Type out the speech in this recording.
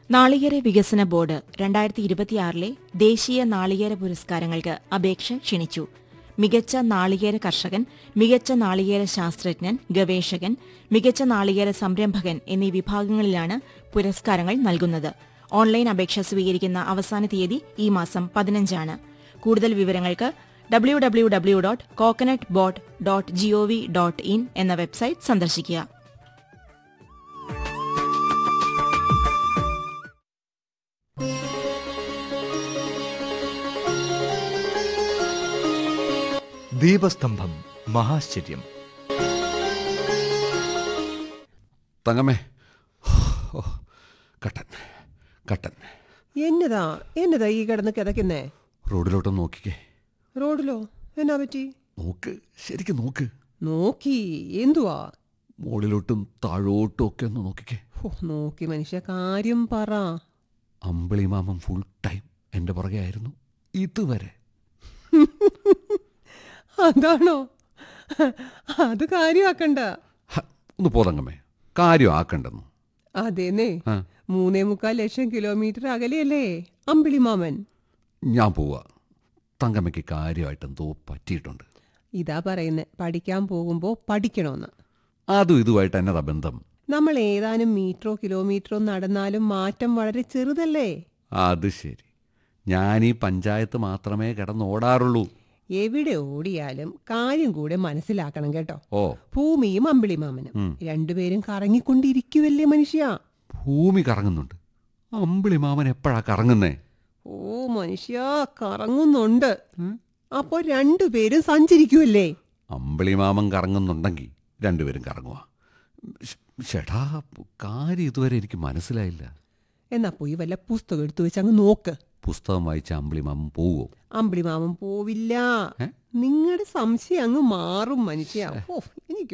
നാളികേര വികസന ബോർഡ് രണ്ടായിരത്തി ഇരുപത്തിയാറിലെ ദേശീയ നാളികേര പുരസ്കാരങ്ങൾക്ക് അപേക്ഷ ക്ഷണിച്ചു മികച്ച നാളികേര കർഷകൻ മികച്ച നാളികേര ശാസ്ത്രജ്ഞൻ ഗവേഷകൻ മികച്ച നാളികേര സംരംഭകൻ എന്നീ വിഭാഗങ്ങളിലാണ് പുരസ്കാരങ്ങൾ നൽകുന്നത് ഓൺലൈൻ അപേക്ഷ സ്വീകരിക്കുന്ന അവസാന തീയതി ഈ മാസം പതിനഞ്ചാണ് കൂടുതൽ വിവരങ്ങൾക്ക് W W W dot coconut board dot GOV dot IN എന്ന വെബ്സൈറ്റ് സന്ദർശിക്കുക ദീപസ്തംഭം മഹാശ്ചര്യം തങ്ങമ്മേ ഓ, കട്ടൻ കട്ടൻ എന്നതാ എന്നതാ ഈ കിടന്ന് കിതക്കുന്നേ റോഡിലോട്ടൊന്ന് നോക്കിക്കേ റോഡിലോ എന്നാ പറ്റി നോക്ക് ശരിക്കും നോക്ക് നോക്കി എന്തുവാ മുകളിലോട്ടും താഴോട്ടും ഒക്കെ ഒന്ന് നോക്കിക്കേ ഹോ, നോക്കി മനുഷ്യ കാര്യം പറ അമ്പിളി മാമൻ ഫുൾ ടൈം എൻ്റെ പുറകെ ആയിരുന്നു ഇതുവരെ അതാണോ അത് കാര്യമാക്കണ്ട ഹ, ഒന്ന് പോതങ്ങമ്മേ കാര്യം ആക്കണ്ടെന്നു അതേന്നേ ആ മൂന്നേ മുക്കാൽ ലക്ഷം കിലോമീറ്റർ അകലെയല്ലേ അമ്പിളിമാമൻ ഞാൻ പോവാ തങ്കമ്മയ്ക്ക് കാര്യമായിട്ട് എന്തോ പറ്റിയിട്ടുണ്ട് ഇതാ പറയുന്നേ പഠിക്കാൻ പോകുമ്പോ പഠിക്കണമെന്ന് അതും ഇതുമായിട്ട് എന്നതാ ബന്ധം നമ്മൾ ഏതാനും മീറ്ററോ കിലോമീറ്ററോ നടന്നാലും മാറ്റം വളരെ ചെറുതല്ലേ അത് ശരി ഞാൻ ഈ പഞ്ചായത്ത് മാത്രമേ കിടന്നോടാറുള്ളൂ എവിടെ ഓടിയാലും കാര്യം കൂടെ മനസ്സിലാക്കണം കേട്ടോ ഓ ഭൂമിയും അമ്പിളിമാമനും ഉം. രണ്ടുപേരും കറങ്ങിക്കൊണ്ടിരിക്കുവല്ലേ മനുഷ്യ ഭൂമി കറങ്ങുന്നുണ്ട് അമ്പിളി മാമൻ എപ്പോഴാ കറങ്ങുന്നേ ഓ മനുഷ്യ കറങ്ങുന്നുണ്ട് അപ്പൊ രണ്ടുപേരും സഞ്ചരിക്കുവല്ലേ അമ്പിളി മാമൻ കറങ്ങുന്നുണ്ടെങ്കിൽ രണ്ടുപേരും കറങ്ങുക ചേട്ടാ കാര്യം ഇതുവരെ എനിക്ക് മനസ്സിലായില്ല എന്നാ പോയി വല്ല പുസ്തകം എടുത്തു വെച്ച് അങ്ങ് നോക്ക് പുസ്തകം വായിച്ച അമ്പിളി മാമൻ പോവോ അമ്പിളിമാമൻ പോവില്ല ഏ? നിങ്ങളുടെ സംശയം അങ്ങ് മാറും മനുഷ്യ ഓ എനിക്ക്